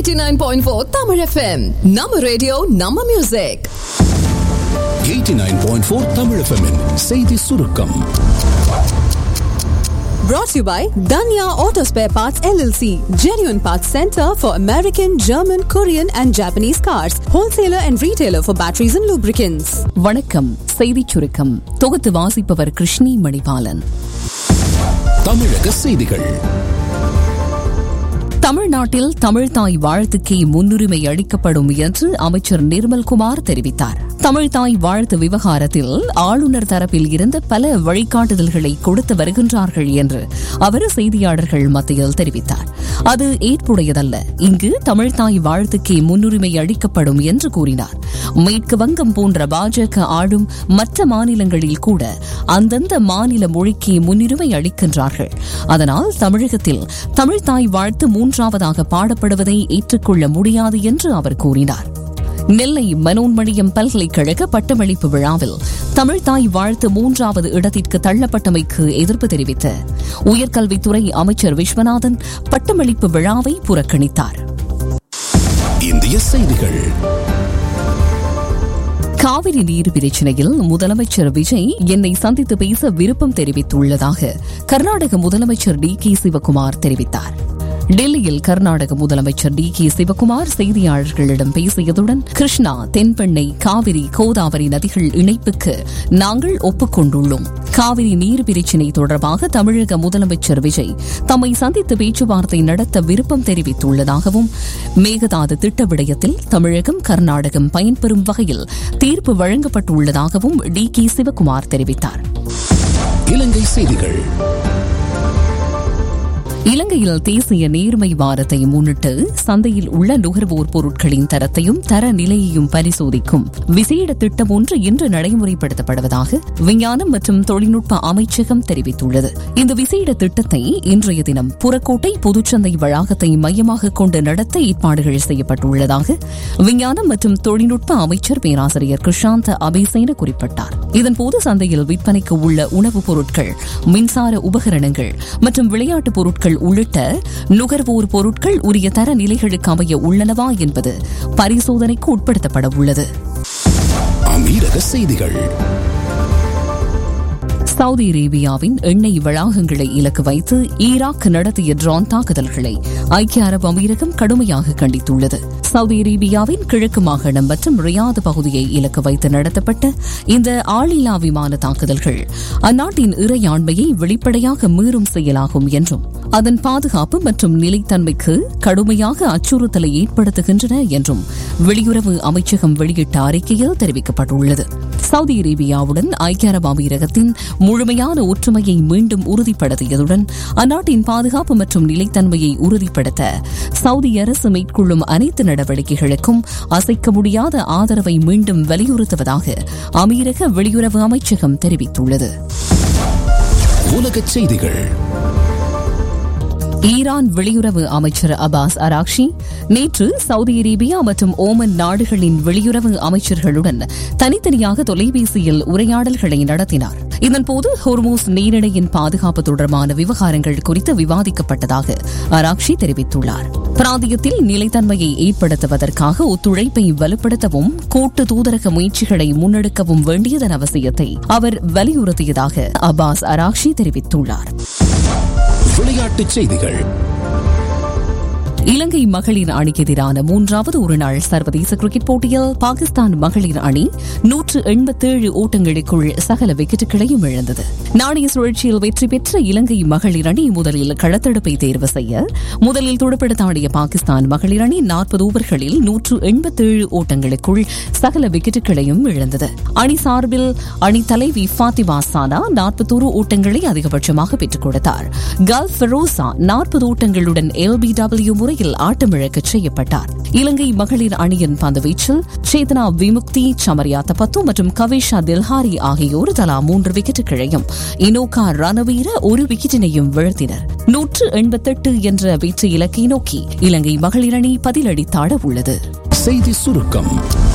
89.4 Tamil FM. நம்ம radio நம்ம music 89.4 Tamil FM -இன் செய்தி சுருக்கம் brought to you by Danya Auto Spare Parts LLC, genuine parts center for American, German, Korean and Japanese cars, wholesaler and retailer for batteries and lubricants. வணக்கம் செய்திச் சுருக்கம் தொகுத்து வாசிப்பவர் கிருஷ்ணி மணிபாலன் தமிழக செய்திகள் தமிழ்நாட்டில் தமிழ்தாய் வாழ்த்துக்கே முன்னுரிமை அளிக்கப்படும் என்று அமைச்சர் நிர்மல்குமார் தெரிவித்தார் தமிழ்தாய் வாழ்த்து விவகாரத்தில் ஆளுநர் தரப்பில் இருந்த பல வழிகாட்டுதல்களை கொடுத்து வருகின்றார்கள் என்று அவர் செய்தியாளர்கள் மத்தியில் தெரிவித்தார் அது ஏற்புடையதல்ல இங்கு தமிழ்தாய் வாழ்த்துக்கே முன்னுரிமை அளிக்கப்படும் என்று கூறினார் மேற்கு வங்கம் போன்ற பாஜக ஆளும் மற்ற மாநிலங்களில் கூட அந்தந்த மாநில மொழிக்கு முன்னுரிமை அளிக்கின்றார்கள் அதனால் தமிழகத்தில் தமிழ்தாய் வாழ்த்து மூன்றாவதாக பாடப்படுவதை ஏற்றுக்கொள்ள முடியாது என்று அவர் கூறினார் நெல்லை மனோன்மணியம் பல்கலைக்கழக பட்டமளிப்பு விழாவில் தமிழ்தாய் வாழ்த்து மூன்றாவது இடத்திற்கு தள்ளப்பட்டமைக்கு எதிர்ப்பு தெரிவித்து உயர்கல்வித்துறை அமைச்சர் விஸ்வநாதன் பட்டமளிப்பு விழாவை புறக்கணித்தார் இந்திய செய்திகள் காவிரி நீர் பிரச்சினையில் முதலமைச்சர் விஜய் என்னை சந்தித்து பேச விருப்பம் தெரிவித்துள்ளதாக கர்நாடக முதலமைச்சர் டி கே சிவக்குமார் தெரிவித்தார் டெல்லியில் கர்நாடக முதலமைச்சர் டி கே சிவக்குமார் செய்தியாளர்களிடம் பேசியதுடன் கிருஷ்ணா தென்பெண்ணை காவிரி கோதாவரி நதிகள் இணைப்புக்கு நாங்கள் ஒப்புக்கொண்டுள்ளோம் காவிரி நீர் பிரச்சினை தொடர்பாக தமிழக முதலமைச்சர் விஜய் தம்மை சந்தித்து பேச்சுவார்த்தை நடத்த விருப்பம் தெரிவித்துள்ளதாகவும் மேகதாது திட்ட விடயத்தில் தமிழகம் கர்நாடகம் பயன்பெறும் வகையில் தீர்ப்பு வழங்கப்பட்டுள்ளதாகவும் டி கே சிவக்குமார் தெரிவித்தார் இலங்கை செய்திகள் இலங்கையில் தேசிய நேர்மை வாரத்தை முன்னிட்டு சந்தையில் உள்ள நுகர்வோர் பொருட்களின் தரத்தையும் தர நிலையையும் பரிசோதிக்கும் விசேட திட்டம் ஒன்று இன்று நடைமுறைப்படுத்தப்படுவதாக விஞ்ஞானம் மற்றும் தொழில்நுட்ப அமைச்சகம் தெரிவித்துள்ளது இந்த விசேட திட்டத்தை இன்றைய தினம் புறக்கோட்டை பொதுச்சந்தை வளாகத்தை மையமாக கொண்டு நடத்த ஏற்பாடுகள் செய்யப்பட்டுள்ளதாக விஞ்ஞானம் மற்றும் தொழில்நுட்ப அமைச்சர் பேராசிரியர் கிருஷாந்த அபேசேன குறிப்பிட்டார் இதன்போது சந்தையில் விற்பனைக்கு உள்ள உணவுப் பொருட்கள் மின்சார உபகரணங்கள் மற்றும் விளையாட்டுப் பொருட்கள் உள்ளிட்ட நுகர்வோர் பொருட்கள் உரிய தர நிலைகளுக்கு அமைய உள்ளனவா என்பது பரிசோதனைக்கு உட்படுத்தப்பட உள்ளது அமீரக செய்திகள் சவுதி அரேபியாவின் எண்ணெய் வளாகங்களை இலக்கு வைத்து ஈராக் நடத்திய ட்ரோன் தாக்குதல்களை ஐக்கிய அரபு அமீரகம் கடுமையாக கண்டித்துள்ளது சவுதி அரேபியாவின் கிழக்கு மாகாணம் மற்றும் ரியாத் பகுதியை இலக்கு வைத்து நடத்தப்பட்ட இந்த ஆளில்லா விமான தாக்குதல்கள் அந்நாட்டின் இறையாண்மையை வெளிப்படையாக மீறும் செயலாகும் என்றும் அதன் பாதுகாப்பு மற்றும் நிலைத்தன்மைக்கு கடுமையாக அச்சுறுத்தலை ஏற்படுத்துகின்றன என்றும் வெளியுறவு அமைச்சகம் வெளியிட்ட அறிக்கையில் தெரிவிக்கப்பட்டுள்ளது சவுதி அரேபியாவுடன் ஐக்கிய அரபு அமீரகத்தின் முழுமையான ஒற்றுமையை மீண்டும் உறுதிப்படுத்தியதுடன் அந்நாட்டின் பாதுகாப்பு மற்றும் நிலைத்தன்மையை உறுதிப்படுத்த சவுதி அரசு மேற்கொள்ளும் அனைத்து நடவடிக்கைகளுக்கும் அசைக்க முடியாத ஆதரவை மீண்டும் வலியுறுத்துவதாக அமீரக வெளியுறவு அமைச்சகம் தெரிவித்துள்ளது உலகச் செய்திகள் ஈரான் வெளியுறவு அமைச்சர் அபாஸ் அராக்ஷி நேற்று சவுதி அரேபியா மற்றும் ஓமன் நாடுகளின் வெளியுறவு அமைச்சர்களுடன் தனித்தனியாக தொலைபேசியில் உரையாடல்களை நடத்தினார் இதன்போது ஹோர்மோஸ் நீரிணையின் பாதுகாப்பு தொடர்பான விவகாரங்கள் குறித்து விவாதிக்கப்பட்டதாக அராக்ஷி தெரிவித்துள்ளார் பிராந்தியத்தில் நிலைத்தன்மையை ஏற்படுத்துவதற்காக ஒத்துழைப்பை வலுப்படுத்தவும் கூட்டு தூதரக முயற்சிகளை முன்னெடுக்கவும் வேண்டியதன் அவசியத்தை அவர் வலியுறுத்தியதாக அபாஸ் அராக்ஷி தெரிவித்துள்ளார் விளையாட்டுச் செய்திகள் இலங்கை மகளிர் அணிக்கு எதிரான மூன்றாவது ஒருநாள் சர்வதேச கிரிக்கெட் போட்டியில் பாகிஸ்தான் மகளிர் அணி நூற்று எண்பத்தேழு ஓட்டங்களுக்குள் சகல விக்கெட்டுகளையும் இழந்தது நாணய சுழற்சியில் வெற்றி பெற்ற இலங்கை மகளிர் அணி முதலில் களத்தடுப்பை தேர்வு செய்ய முதலில் துடுப்படுத்தாடிய பாகிஸ்தான் மகளிர் அணி நாற்பது ஓவர்களில் நூற்று எண்பத்தேழு ஓட்டங்களுக்குள் சகல விக்கெட்டுகளையும் இழந்தது அணி சார்பில் அணி தலைவி ஃபாத்திமா சானா நாற்பத்தோரு ஓட்டங்களை அதிகபட்சமாக பெற்றுக் கொடுத்தார் கல்ஃப் ஃபெரோசா நாற்பது ஓட்டங்களுடன் எல்பிடபிள்யூ முறையில் ஆட்டமிழக்கச் செய்யப்பட்டார் இலங்கை மகளிர் அணியின் பந்துவீச்சில் சேதனா விமுக்தி சமரியா தபத்து மற்றும் கவிஷா தில்ஹாரி ஆகியோர் தலா மூன்று விக்கெட்டுகளையும் இனோகா ரணவீர ஒரு விக்கெட்டினையும் வீழ்த்தினர் நூற்று எண்பத்தெட்டு என்ற வெற்றி இலக்கை நோக்கி இலங்கை மகளிர் அணி பதிலடித்தாட உள்ளது செய்தி சுருக்கம்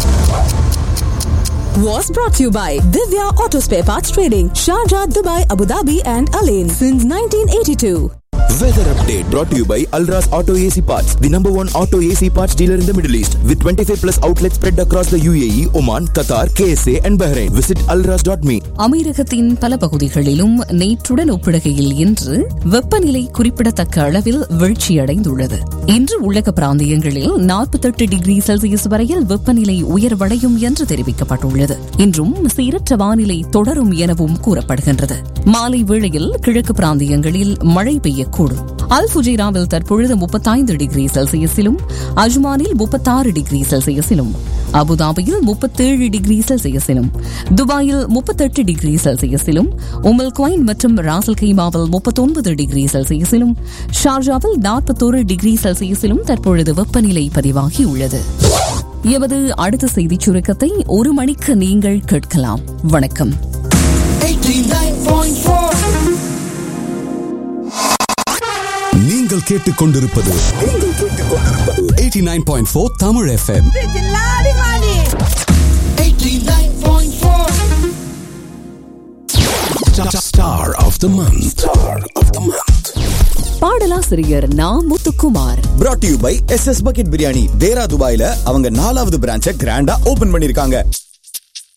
Was brought to you by Divya Auto Spare Parts Trading, Sharjah, Dubai, Abu Dhabi, and Alain since 1982. Weather update brought to you by Alras Auto AC Parts, the number one auto AC parts dealer in the Middle East, with 25 plus outlets spread across the UAE, Oman, Qatar, KSA, and Bahrain. Visit alras.me. அமீரகத்தின் பல பகுதிகளிலும் நேற்றுடன் ஒப்பிடுகையில் இன்று வெப்பநிலை குறிப்பிடத்தக்க அளவில் வீழ்ச்சியடைந்துள்ளது இன்று உள்ளக பிராந்தியங்களில் நாற்பத்தெட்டு டிகிரி செல்சியஸ் வரையில் வெப்பநிலை உயர்வடையும் என்று தெரிவிக்கப்பட்டுள்ளது இன்றும் சீரற்ற வானிலை தொடரும் எனவும் கூறப்படுகின்றது மாலை வேளையில் கிழக்கு பிராந்தியங்களில் மழை பெய்யக்கூடும் அல் ஃபுஜைராவில் தற்பொழுது முப்பத்தைந்து டிகிரி செல்சியஸிலும் அஜ்மானில் முப்பத்தாறு டிகிரி செல்சியஸிலும் அபுதாபியில் முப்பத்தேழு டிகிரி செல்சியஸிலும் துபாயில் முப்பத்தெட்டு டிகிரி செல்சியஸிலும் உமல் குவைன் மற்றும் ராசல் கைமாவில் முப்பத்தொன்பது டிகிரி செல்சியஸிலும் ஷார்ஜாவில் நாற்பத்தோரு டிகிரி செல்சியஸிலும் தற்பொழுது வெப்பநிலை பதிவாகியுள்ளது எமது அடுத்த செய்திச் சுருக்கத்தை ஒரு மணிக்கு நீங்கள் கேட்கலாம் வணக்கம் நீங்கள் கேட்டுக்கொண்டிருப்பது eighty nine point four Tamil FM star of the month star of the month பாடலாசிரியர் Na Muthukumar Brought to you by SS Bucket Biryani. தேரா துபாயில அவங்க நாலாவது பிரான்ச்சை கிராண்டா ஓபன் பண்ணிருக்காங்க